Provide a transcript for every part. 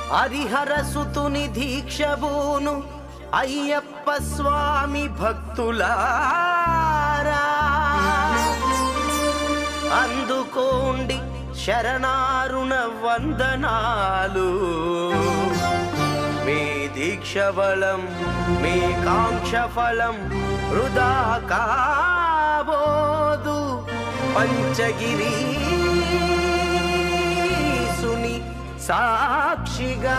హరిహరసుతుని దీక్షబూను అయ్యప్ప స్వామి భక్తులారా అందుకోండి శరణారుణ వందనాలు మీ దీక్ష బలం మీ కాంక్ష ఫలం వృధా కాబోదు పంచగిరి సుని సాక్షిగా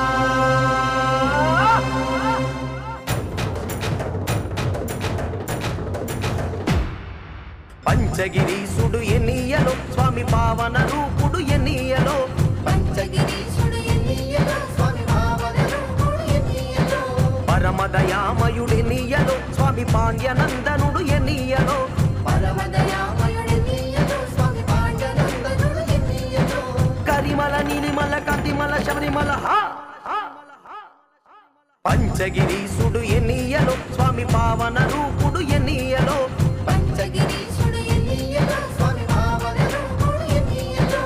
పంచగిరీసుడు ఎన్నియలో స్వామి పావన రూపుడు ఎన్నియలో పంచగిరీశుడు ఎన్నియలో స్వామి భావన రూపుడు ఎన్నియలో పరమదయామయుడు ఎన్నియలో స్వామి పాండ్యనందనుడు ఎన్నియలో పరమదయామయుడెన్నియలో స్వామి పాండనందనుడు ఎన్నియలో కరిమల నిలిమల కందిమల శబరిమల హా హా. పంచగిరీసుడు ఎన్నియలో స్వామి పావన రూపుడు ఎన్నియలో పంచగిరీశుడు ఎన్నియలో స్వామి భావన రూపుడు ఎన్నియలో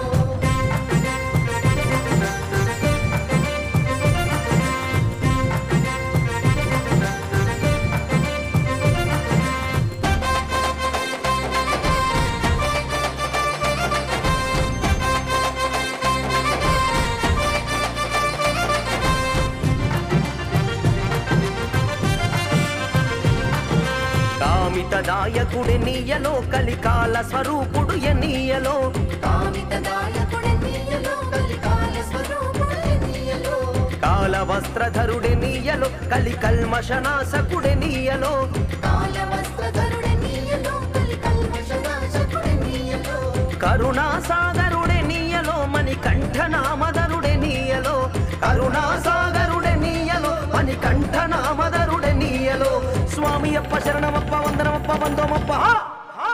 కామిత దాయకుడెన్నియలో కలికాల స్వరూపుడు ఎన్నియలో కామితదాయకుడెన్నియలో కలికాల స్వరూపుడు ఎన్నియలో కాల వస్త్రధరుడెన్నియలో కలి కల్మషనాశకుడెన్నియలో కాల వస్త్రధరుడెన్నియలో కలికల్మషనాశకుడెన్నియలో కరుణా సాగరుడే నీయలో మణి కంఠనామదరుడే నీయలో కరుణా సాగరుడే నీయలో మణి కంఠనామదరుడే నీయలో స్వామి అప్ప శరణమప్ప వందనమప్ప వందోమప్ప హా! హా!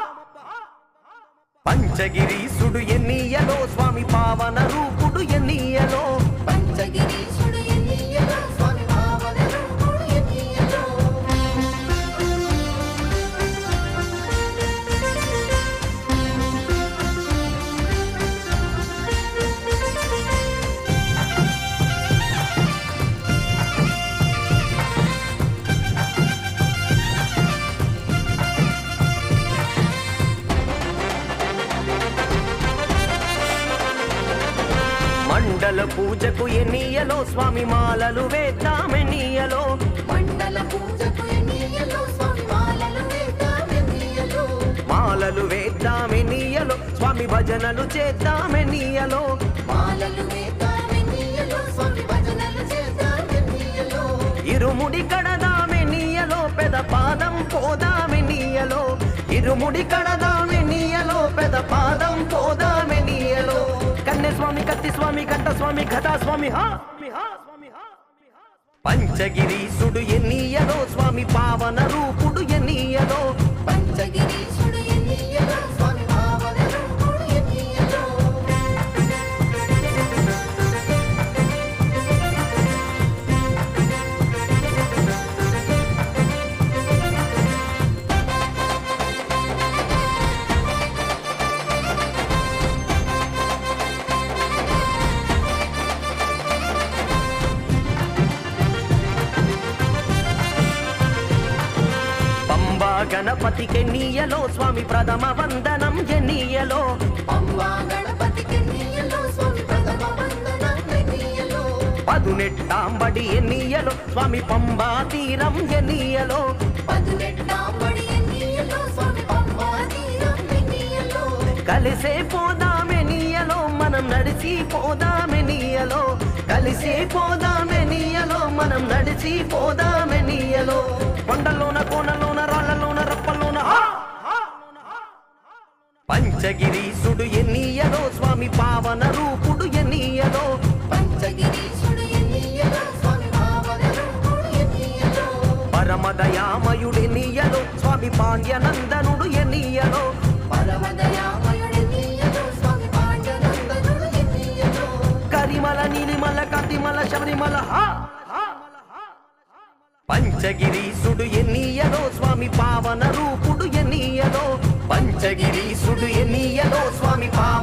పంచగిరీసుడు ఎన్నియలో స్వామి పావన రూపుడు ఎన్నియలో పంచగిరీశుడు ఎన్నియలో స్వామి భావన రూపుడు ఎన్నియలో మండల పూజకు ఎన్నియలో స్వామి మాలలు వేద్దామెన్నియలో మండల పూజకు ఎన్నియలో స్వామి మాలలు వేద్దామెన్నియలో మాలలు వేద్దామెన్నియలో స్వామి భజనలు చేద్దామెన్నియలో మాలలు వేద్దామెన్నియలో స్వామి భజనలు చేద్దామెన్నియలో ఇరుముడి కడదామెన్నియలో పెద పాదం పోదామెన్నియలో ఇరుముడి కడదామెన్నియలో పెద పాదం పోదామెన్నియలో కన్నె స్వామి కత్తి స్వామి కంఠ స్వామి ఘటా స్వామి హా హా, స్వామి, హా, హా. పంచగిరీసుడు ఎన్నియలో స్వామి పావన రూపుడు ఎన్నియలో పంచగిరీశుడు ఎన్నియలో స్వామి భావన రూపుడు ఎన్నియలో పంబా గణపతికి ఎన్నియలో స్వామి ప్రథమ వందనం ఎన్నియలో పంబా గణపతికి ఎన్నియలో స్వామి ప్రథమ వందనం ఎన్నియలో పదునెట్టాంబడి ఎన్నియలో స్వామి పంబా తీరం ఎన్నియలో పదునెట్టాంబడి ఎన్నియలో స్వామి పంబా తీరం ఎన్నియలో కలిసే పోదామెనియలో మనం నడిచి పోదామెనియలో కలిసే పోదామెనియలో మనం నడిచి పోదామెనియలో కొండలోన కోనలోన రాళ్ళలోన రప్పల్లోన హా! పంచగిరీసుడు ఎన్నియలో స్వామి పావన రూపుడు ఎన్నియలో పంచగిరీశుడు ఎన్నియలో స్వామి భావన రూపుడు ఎన్నియలో పరమదయామయుడు ఎన్నియలో స్వామి పాండ్యనందనుడు ఎన్నియలో పరమదయామయుడెన్నియలో స్వామి పాండనందనుడు ఎన్నియలో కరిమల నీలిమల కందిమల శబరిమల హా హా. పంచగిరీసుడు ఎన్నియలో స్వామి పావన రూపుడు ఎన్నియలో పంచగిరీసుడు ఎన్నియలో స్వామి పావన